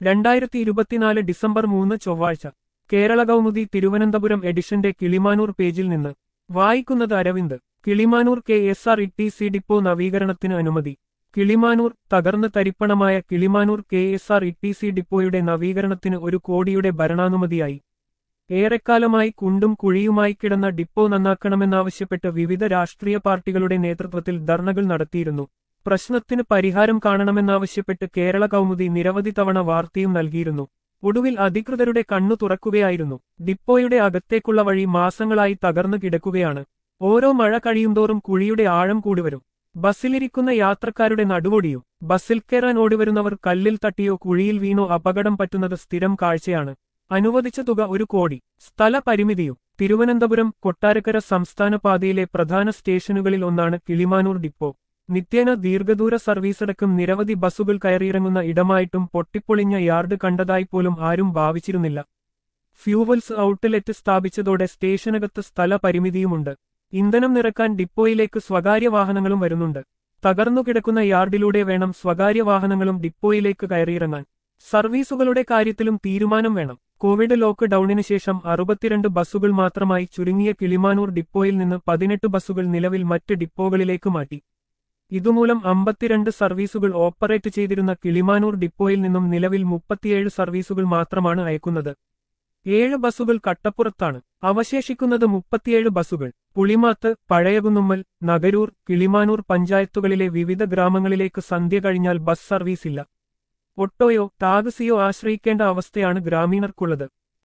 രണ്ടായിരത്തി ഇരുപത്തിനാല് ഡിസംബർ മൂന്ന് ചൊവ്വാഴ്ച കേരള കൗമുദി തിരുവനന്തപുരം എഡിഷന്റെ കിളിമാനൂർ പേജിൽ നിന്ന് വായിക്കുന്നത് Aravind Kilimanoor K S R E T C depot നവീകരണത്തിന് അനുമതി കിളിമാനൂർ തകർന്ന് തരിപ്പണമായ Kilimanoor K S R E T C ഡിപ്പോയുടെ നവീകരണത്തിന് ഒരു കോടിയുടെ ഭരണാനുമതിയായി ഏറെക്കാലമായി കുണ്ടും കുഴിയുമായി കിടന്ന ഡിപ്പോ നന്നാക്കണമെന്നാവശ്യപ്പെട്ട് വിവിധ രാഷ്ട്രീയ പാർട്ടികളുടെ നേതൃത്വത്തിൽ ധർണകൾ നടത്തിയിരുന്നു പ്രശ്നത്തിന് പരിഹാരം കാണണമെന്നാവശ്യപ്പെട്ട് കേരള കൗമുദി നിരവധി തവണ വാർത്തയും നൽകിയിരുന്നു ഒടുവിൽ അധികൃതരുടെ കണ്ണു തുറക്കുകയായിരുന്നു ഡിപ്പോയുടെ അകത്തേക്കുള്ള വഴി മാസങ്ങളായി തകർന്നു കിടക്കുകയാണ് ഓരോ മഴ കഴിയുന്തോറും കുഴിയുടെ ആഴം കൂടിവരും ബസ്സിലിരിക്കുന്ന യാത്രക്കാരുടെ നടുവൊടിയും ബസ്സിൽ കയറാൻ ഓടിവരുന്നവർ കല്ലിൽ തട്ടിയോ കുഴിയിൽ വീണോ അപകടം പറ്റുന്നത് സ്ഥിരം കാഴ്ചയാണ് അനുവദിച്ച തുക ഒരു കോടി സ്ഥല പരിമിതിയും തിരുവനന്തപുരം കൊട്ടാരക്കര സംസ്ഥാന പാതയിലെ പ്രധാന സ്റ്റേഷനുകളിൽ ഒന്നാണ് കിളിമാനൂർ ഡിപ്പോ നിത്യേന ദീർഘദൂര സർവീസടക്കം നിരവധി ബസ്സുകൾ കയറിയിറങ്ങുന്ന ഇടമായിട്ടും പൊട്ടിപ്പൊളിഞ്ഞ യാർഡ് കണ്ടതായി പോലും ആരും ഭാവിച്ചിരുന്നില്ല ഫ്യൂവൽസ് ഔട്ട്ലെറ്റ് സ്ഥാപിച്ചതോടെ സ്റ്റേഷനകത്ത് സ്ഥല പരിമിതിയുമുണ്ട് ഇന്ധനം നിറക്കാൻ ഡിപ്പോയിലേക്ക് സ്വകാര്യ വാഹനങ്ങളും വരുന്നുണ്ട് തകർന്നു കിടക്കുന്ന യാർഡിലൂടെ വേണം സ്വകാര്യ വാഹനങ്ങളും ഡിപ്പോയിലേക്ക് കയറിയിറങ്ങാൻ സർവീസുകളുടെ കാര്യത്തിലും തീരുമാനം വേണം കോവിഡ് ലോക്ക് ഡൌണിന് ശേഷം അറുപത്തിരണ്ട് ബസ്സുകൾ മാത്രമായി ചുരുങ്ങിയ കിളിമാനൂർ ഡിപ്പോയിൽ നിന്ന് പതിനെട്ട് ബസ്സുകൾ നിലവിൽ മറ്റ് ഡിപ്പോകളിലേക്ക് മാറ്റി ഇതുമൂലം അമ്പത്തിരണ്ട് സർവീസുകൾ ഓപ്പറേറ്റ് ചെയ്തിരുന്ന കിളിമാനൂർ ഡിപ്പോയിൽ നിന്നും നിലവിൽ മുപ്പത്തിയേഴ് സർവീസുകൾ മാത്രമാണ് അയക്കുന്നത് ഏഴ് ബസ്സുകൾ കട്ടപ്പുറത്താണ് അവശേഷിക്കുന്നത് മുപ്പത്തിയേഴ് ബസ്സുകൾ പുളിമാത്ത് പഴയകുന്നുമ്മൽ നഗരൂർ കിളിമാനൂർ പഞ്ചായത്തുകളിലെ വിവിധ ഗ്രാമങ്ങളിലേക്ക് സന്ധ്യ കഴിഞ്ഞാൽ ബസ് സർവീസില്ല ഒട്ടോയോ ടാക്സിയോ ആശ്രയിക്കേണ്ട അവസ്ഥയാണ് ഗ്രാമീണർക്കുള്ളത്